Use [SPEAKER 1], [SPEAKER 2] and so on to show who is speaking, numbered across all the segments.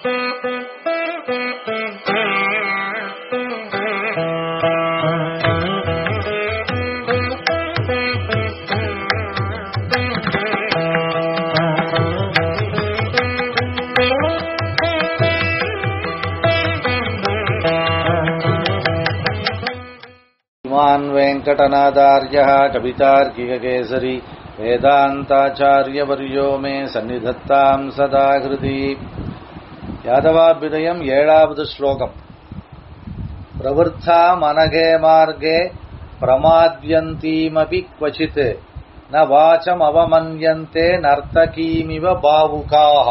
[SPEAKER 1] श्रीमान् वेङ्कटनादार्यः कवितार्किककेसरी वेदान्ताचार्यवर्यो मे सन्निधत्ताम् सदा हृदि यादवाभ्युदयम् ஏழாவது ஸ்லோகம் प्रवृत्ता मनगे मार्गे प्रमाद्यन्तीमपि क्वचित् न वाचमवमन्यन्ते நர்த்தகீமிவ பாவுகாக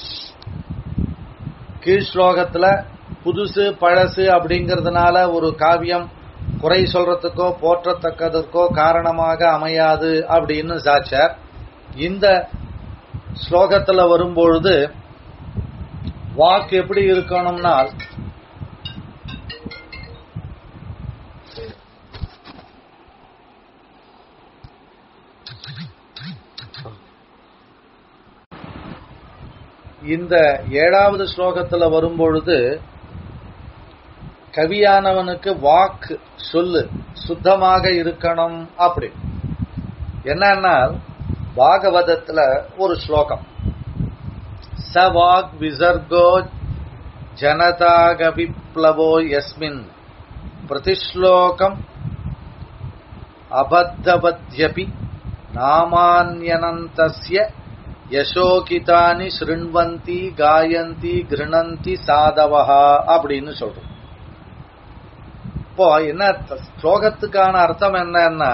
[SPEAKER 1] கீழ் ஸ்லோகத்துல புதுசு பழசு அப்படிங்கறதுனால ஒரு காவியம் குறை சொல்றதுக்கோ போற்றத்தக்கதற்கோ காரணமாக அமையாது அப்படின்னு சாச்சார் இந்த ஸ்லோகத்துல வரும்பொழுது வாக்கு எப்படி இருக்கணும்னால் இந்த ஏழாவது ஸ்லோகத்துல வரும்பொழுது கவியானவனுக்கு வாக்கு சொல்லு சுத்தமாக இருக்கணும் அப்படி என்னன்னா பாகவதத்துல ஒரு ஸ்லோகம் ச வாக் விசர்கோ ஜனதாக விப்ளவோ யஸ்மின் பிரதிஸ்லோகம் அபத்தபத்யபி நாமான்யனந்தஸ்ய யசோகிதானி ஸ்ருண்வந்தி காயந்தி கிருணந்தி சாதவஹா அப்படின்னு சொல்றோம் இப்போ என்ன ஸ்லோகத்துக்கான அர்த்தம் என்னன்னா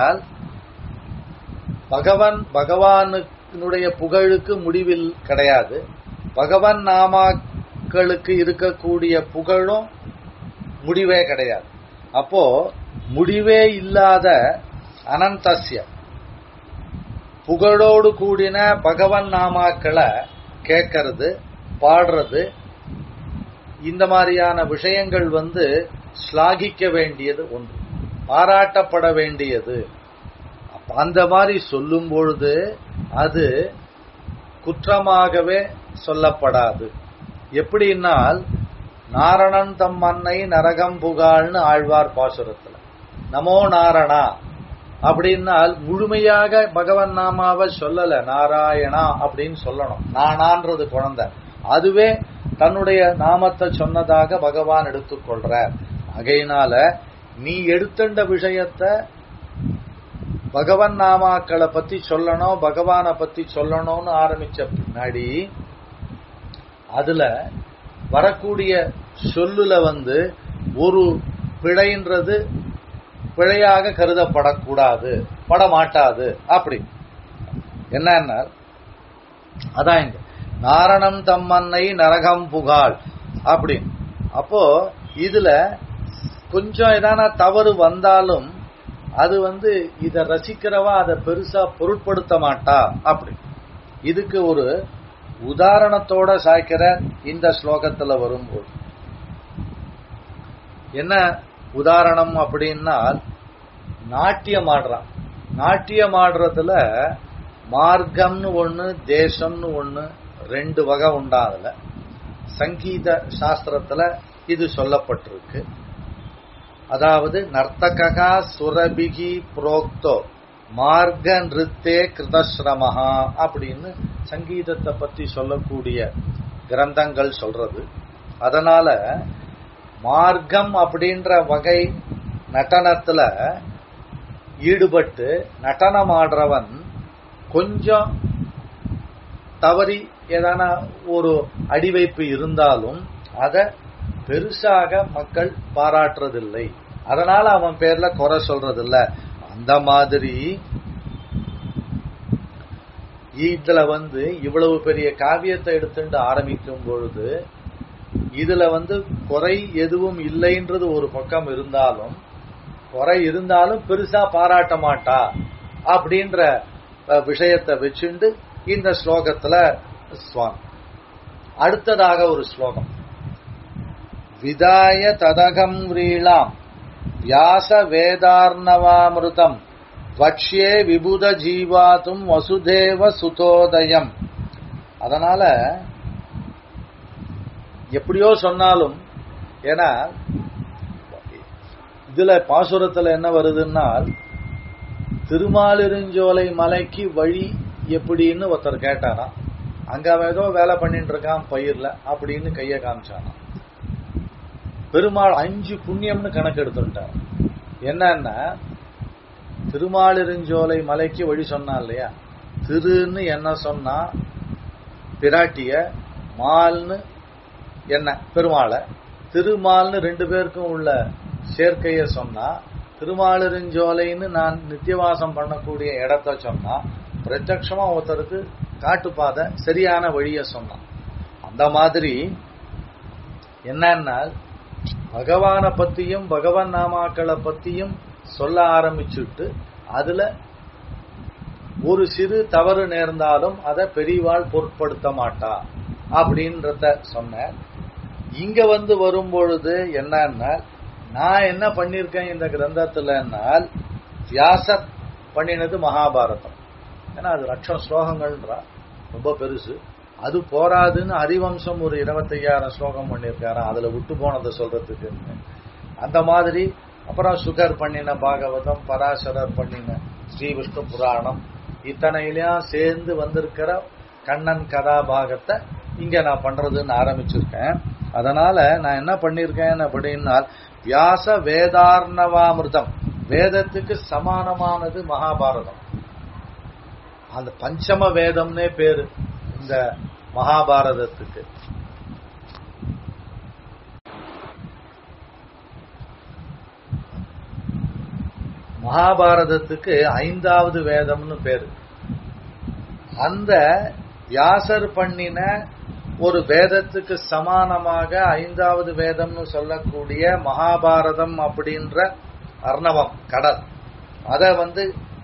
[SPEAKER 1] பகவான் பகவானுடைய புகழுக்கு முடிவில் கிடையாது பகவான் நாமாக்களுக்கு இருக்கக்கூடிய புகழும் முடிவே கிடையாது அப்போ முடிவே இல்லாத அனந்தஸ்ய புகழோடு கூடின பகவன் நாமாக்களை கேட்கறது பாடுறது இந்த மாதிரியான விஷயங்கள் வந்து ஸ்லாகிக்க வேண்டியது ஒன்று பாராட்டப்பட வேண்டியது அந்த மாதிரி சொல்லும் பொழுது அது குற்றமாகவே சொல்லப்படாது எப்படின்னால் நாரணன் தம் மன்னை நரகம் புகாள்னு ஆழ்வார் பாசுரத்துல நமோ நாரணா அப்படின்னால் முழுமையாக பகவன் நாமாவை சொல்லல நாராயணா அப்படின்னு சொல்லணும் நானான்றது குழந்தை அதுவே தன்னுடைய நாமத்தை சொன்னதாக பகவான் எடுத்துக்கொள்றார் ஆகையினால நீ எடுத்துண்ட விஷயத்த பகவன் நாமாக்களை பத்தி சொல்லணும் பகவானை பத்தி சொல்லணும்னு ஆரம்பிச்ச பின்னாடி அதுல வரக்கூடிய சொல்லுல வந்து ஒரு பிழைன்றது பிழையாக கருதப்படக்கூடாது படமாட்டாது அப்படி என்ன அதான் இங்க நாரணம் தம்மன்னை நரகம் புகாள் அப்படி அப்போ இதுல கொஞ்சம் ஏதான தவறு வந்தாலும் அது வந்து இத ரசிக்கிறவா அதை பெருசா பொருட்படுத்த மாட்டா அப்படி இதுக்கு ஒரு உதாரணத்தோட சாய்க்கிற இந்த ஸ்லோகத்துல வரும்போது என்ன உதாரணம் அப்படின்னா நாட்டியம் ஆடுறான் நாட்டியம் ஆடுறதுல மார்க்கம்னு ஒண்ணு தேசம்னு ஒண்ணு ரெண்டு வகை உண்டா அதுல சங்கீத சாஸ்திரத்துல இது சொல்லப்பட்டிருக்கு அதாவது நர்த்தகா சுரபிகி புரோக்தோ மார்க்க நிறுத்தே கிருதஸ்ரமஹா அப்படின்னு சங்கீதத்தை பத்தி சொல்லக்கூடிய கிரந்தங்கள் சொல்றது அதனால மார்க்கம் அப்படின்ற வகை நடனத்துல ஈடுபட்டு நடனம் ஆடுறவன் கொஞ்சம் தவறி ஏதான ஒரு அடிவைப்பு இருந்தாலும் அத பெருசாக மக்கள் பாராட்டுறதில்லை அதனால அவன் பேர்ல குறை சொல்றதில்ல அந்த மாதிரி இதுல வந்து இவ்வளவு பெரிய காவியத்தை எடுத்துட்டு ஆரம்பிக்கும் பொழுது இதுல வந்து குறை எதுவும் இல்லைன்றது ஒரு பக்கம் இருந்தாலும் குறை இருந்தாலும் பெருசா பாராட்ட மாட்டா அப்படின்ற விஷயத்தை வச்சுண்டு இந்த ஸ்லோகத்துல சுவாமி அடுத்ததாக ஒரு ஸ்லோகம் விதாய ததகம் விரீளாம் வியாச வேதார்ணவாமிருதம் வக்ஷே விபுத ஜீவாத்தும் வசுதேவ சுதோதயம் அதனால எப்படியோ சொன்னாலும் ஏன்னா இதுல பாசுரத்துல என்ன வருதுன்னால் திருமாலிருஞ்சோலை மலைக்கு வழி எப்படின்னு ஒருத்தர் கேட்டாராம் அங்க அவன் ஏதோ வேலை பண்ணிட்டு இருக்கான் பயிர்ல அப்படின்னு கைய காமிச்சானாம் பெருமாள் அஞ்சு புண்ணியம்னு கணக்கு எடுத்துட்டார் என்னன்னா திருமாலிருஞ்சோலை மலைக்கு வழி சொன்னான் இல்லையா திருன்னு என்ன சொன்னா பிராட்டிய மால்னு என்ன பெருமாளை திருமால்னு ரெண்டு பேருக்கும் உள்ள சேர்க்கைய சொன்னா திருமாலிருஞ்சோலைன்னு நான் நித்தியவாசம் பண்ணக்கூடிய இடத்த சொன்னா பிரத்யட்சமா ஒருத்தருக்கு காட்டுப்பாதை சரியான வழிய சொன்னான் அந்த மாதிரி என்னன்னா பகவானை பத்தியும் பகவான் நாமாக்களை பத்தியும் சொல்ல ஆரம்பிச்சுட்டு அதுல ஒரு சிறு தவறு நேர்ந்தாலும் அதை பெரியவாள் பொருட்படுத்த மாட்டா அப்படின்றத சொன்ன இங்க வந்து வரும்பொழுது என்னன்னா நான் என்ன பண்ணிருக்கேன் இந்த கிரந்தத்துலனால் வியாசர் பண்ணினது மகாபாரதம் ஏன்னா அது லட்சம் ஸ்லோகங்கள்ன்றா ரொம்ப பெருசு அது போராதுன்னு ஹரிவம்சம் ஒரு இருபத்தையாயிரம் ஸ்லோகம் பண்ணியிருக்காரு அதுல விட்டு போனதை சொல்றதுக்கு அந்த மாதிரி அப்புறம் சுகர் பண்ணின பாகவதம் பராசரர் பண்ணின ஸ்ரீ விஷ்ணு புராணம் இத்தனையிலையும் சேர்ந்து வந்திருக்கிற கண்ணன் கதாபாகத்தை இங்க நான் பண்றதுன்னு ஆரம்பிச்சிருக்கேன் அதனால நான் என்ன பண்ணிருக்கேன் அப்படின்னா வியாச வேதார்ணவாமிர்தம் வேதத்துக்கு சமானமானது மகாபாரதம் அந்த பஞ்சம வேதம்னே பேரு இந்த மகாபாரதத்துக்கு மகாபாரதத்துக்கு ஐந்தாவது வேதம்னு பேரு அந்த வியாசர் பண்ணின ஒரு வேதத்துக்கு சமானமாக ஐந்தாவது வேதம்னு சொல்லக்கூடிய மகாபாரதம் அப்படின்ற அர்ணவம் கடல் அத வந்து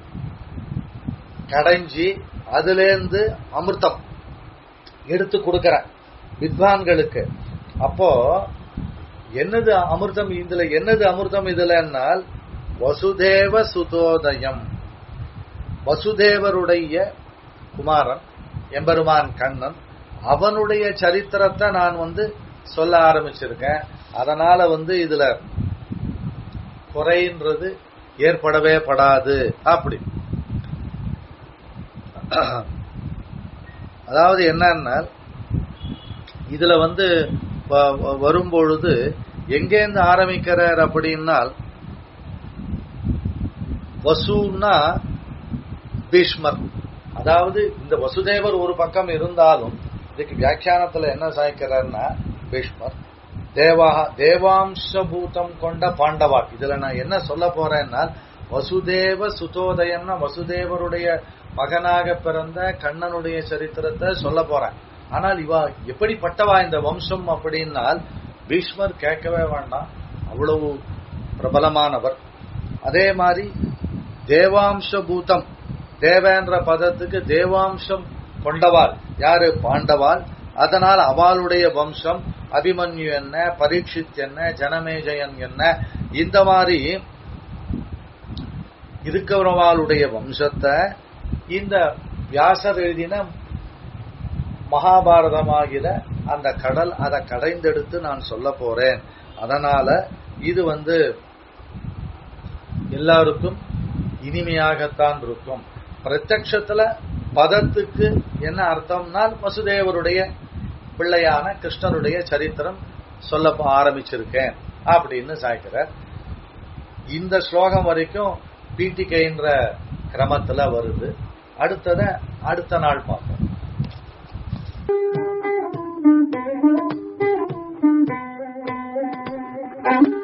[SPEAKER 1] கடைஞ்சி அதுலேருந்து அமிர்தம் எடுத்து கொடுக்கிற வித்வான்களுக்கு அப்போ என்னது அமிர்தம் இதுல என்னது அமிர்தம் இதுலன்னால் வசுதேவ சுதோதயம் வசுதேவருடைய குமாரன் எம்பெருமான் கண்ணன் அவனுடைய சரித்திரத்தை நான் வந்து சொல்ல ஆரம்பிச்சிருக்கேன் அதனால வந்து இதுல குறைன்றது ஏற்படவே படாது அப்படி அதாவது என்னன்னா இதுல வந்து வரும்பொழுது எங்கேருந்து ஆரம்பிக்கிறார் அப்படின்னால் வசுன்னா பீஷ்மர் அதாவது இந்த வசுதேவர் ஒரு பக்கம் இருந்தாலும் இதுக்கு வியாக்கியானத்துல என்ன சாய்க்கிறார்னா பீஷ்மர் தேவா தேவாம்சபூதம் கொண்ட பாண்டவாள் இதுல நான் என்ன சொல்ல போறேன்னா வசுதேவ சுதோதயம்னா வசுதேவருடைய மகனாக பிறந்த கண்ணனுடைய சரித்திரத்தை சொல்ல போறேன் ஆனால் இவா எப்படிப்பட்டவா இந்த வம்சம் அப்படின்னால் பீஷ்மர் கேட்கவே வேண்டாம் அவ்வளவு பிரபலமானவர் அதே மாதிரி தேவாம்ச பூதம் தேவேந்திர பதத்துக்கு தேவாம்சம் கொண்டவாள் யாரு பாண்டவாள் அதனால் அவளுடைய வம்சம் அபிமன்யு என்ன பரீட்சித் என்ன ஜனமேஜயன் என்ன இந்த மாதிரி இருக்கிறவாளுடைய வம்சத்தை இந்த வியாசர் எழுதின மகாபாரதமாகிற அந்த கடல் அதை கடைந்தெடுத்து நான் சொல்ல போறேன் அதனால இது வந்து எல்லாருக்கும் இனிமையாகத்தான் இருக்கும் பிரத்யக்ஷத்துல பதத்துக்கு என்ன அர்த்தம்னால் வசுதேவருடைய பிள்ளையான கிருஷ்ணனுடைய சரித்திரம் சொல்ல ஆரம்பிச்சிருக்கேன் அப்படின்னு சாய்க்கிறார் இந்த ஸ்லோகம் வரைக்கும் பீட்டிகைன்ற கிரமத்துல வருது அடுத்தத அடுத்த நாள் பார்ப்போம்
[SPEAKER 2] Thank you.